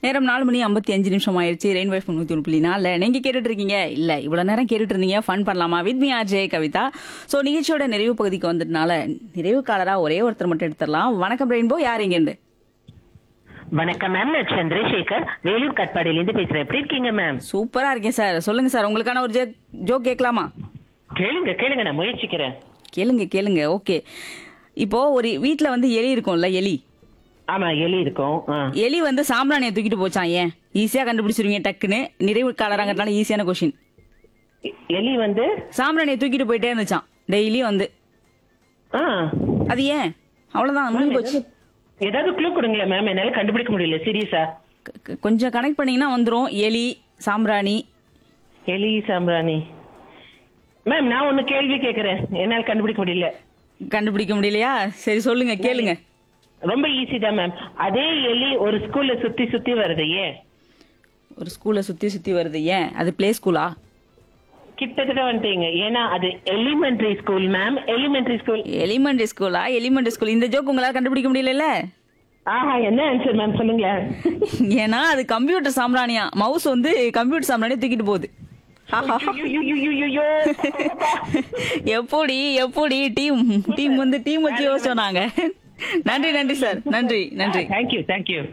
நேரம் நாலு மணி ஐம்பத்தி அஞ்சு நிமிஷம் ஆயிடுச்சு ரெயின் வைஃப் நூத்தி ஒன்று புள்ளி நாலில் நீங்க கேட்டுட்டு இருக்கீங்க இல்ல இவ்வளவு நேரம் கேட்டுட்டு இருந்தீங்க ஃபன் பண்ணலாமா வித் மீ ஆர் ஜெய கவிதா ஸோ நிகழ்ச்சியோட நிறைவு பகுதிக்கு வந்ததுனால நிறைவு காலரா ஒரே ஒருத்தர் மட்டும் எடுத்துடலாம் வணக்கம் ரெயின்போ யார் இங்கேருந்து வணக்கம் மேம் நான் சந்திரசேகர் வேலூர் கட்பாடியிலேருந்து பேசுறேன் எப்படி இருக்கீங்க மேம் சூப்பரா இருக்கேன் சார் சொல்லுங்க சார் உங்களுக்கான ஒரு ஜோக் கேட்கலாமா கேளுங்க கேளுங்க நான் முயற்சிக்கிறேன் கேளுங்க கேளுங்க ஓகே இப்போ ஒரு வீட்ல வந்து எலி இருக்கும்ல எலி ஆமா எலி இருக்கும் ஆ. எலி வந்து சாம்பிராணியை தூக்கிட்டு போச்சான் ஏன் ஈஸியா கண்டுபிடிச்சிருவீங்க டக்குன்னு நிறைவு காலராங்கிறதுனால ஈஸியான கொஷின் எ- எலி வந்து சாம்பிராணியை தூக்கிட்டு போயிட்டே இருந்துச்சான் டெய்லி வந்து ஆ அது ஏன் அவ்வளவுதான் முடிஞ்சு போச்சு ஏதாவது க்ளூ கொடுங்களேன் மேம் என்னால கண்டுபிடிக்க முடியல சீரியஸா க- க- கொஞ்சம் கனெக்ட் பண்ணீங்கன்னா வந்துரும் எலி சாம்பிராணி எலி சாம்பிராணி மேம் நான் ஒன்னு கேள்வி கேக்குறேன் என்னால கண்டுபிடிக்க முடியல கண்டுபிடிக்க முடியலையா சரி சொல்லுங்க கேளுங்க ரொம்ப ஈஸி தான் மேம் அதே எலி ஒரு ஸ்கூல்ல சுத்தி சுத்தி வருது ஏன் ஒரு ஸ்கூல்ல சுத்தி சுத்தி வருது ஏன் அது பிளே ஸ்கூலா கிட்டத்தட்ட வந்துட்டீங்க ஏன்னா அது elementary school ma'am elementary school elementary ஸ்கூலா எலிமெண்டரி ஸ்கூல் இந்த ஜோக் உங்களால கண்டுபிடிக்க முடியல ஆஹா என்ன ஆன்சர் மேம் சொல்லுங்க ஏன்னா அது கம்ப்யூட்டர் சாம்பிராணியா மவுஸ் வந்து கம்ப்யூட்டர் சாம்பிராணியை தூக்கிட்டு போகுது ஐயையோயோயோயோயோ. எப்படி எப்படி டீம் டீம் வந்து டீம் வச்சு யோசிச்சோம் நாங்க நன்றி நன்றி சார் நன்றி நன்றி தேங்க்யூ தேங்க்யூ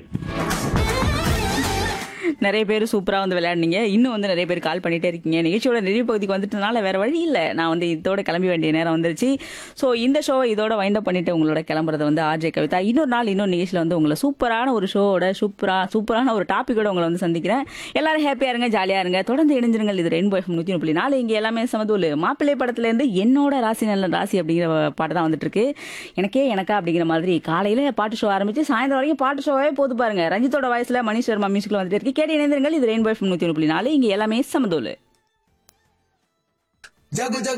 நிறைய பேர் சூப்பரா வந்து விளையாடுனீங்க இன்னும் வந்து நிறைய பேர் கால் பண்ணிட்டே இருக்கீங்க நிகழ்ச்சியோட நிறைவு பகுதிக்கு வந்துட்டனால வேற வழி இல்ல நான் வந்து இதோட கிளம்பி வேண்டிய நேரம் வந்துருச்சு ஸோ இந்த ஷோவை இதோட வைண்ட் அப் பண்ணிட்டு உங்களோட கிளம்புறது வந்து ஆர்ஜே கவிதா இன்னொரு நாள் இன்னொரு நிகழ்ச்சியில் வந்து உங்களை சூப்பரான ஒரு ஷோவோட சூப்பரா சூப்பரான ஒரு டாப்பிக்கோட உங்களை வந்து சந்திக்கிறேன் எல்லாரும் ஹாப்பியா இருங்க ஜாலியா இருங்க தொடர்ந்து இணைஞ்சிருங்கள் இது ரெயின்போ எஃப் நூத்தி புள்ளி நாலு இங்க எல்லாமே சமதூல் மாப்பிள்ளை படத்துல இருந்து என்னோட ராசி நல்ல ராசி அப்படிங்கிற பாட்டு தான் வந்துட்டு இருக்கு எனக்கே எனக்கா அப்படிங்கிற மாதிரி காலையில பாட்டு ஷோ ஆரம்பிச்சு சாயந்தரம் வரைக்கும் பாட்டு ஷோவே போது பாருங்க ரஞ்சித்தோட வாய்ஸ்ல மணி சர்மா மியூசிக்ல வந்துட்டு இருக்கு கேட்டு இணைந்திருங்கள் இது ரெயின்போ எஃப் நூத்தி ஒன்று புள்ளி நாலு இங்க எல்லாமே சமதூல் जग जग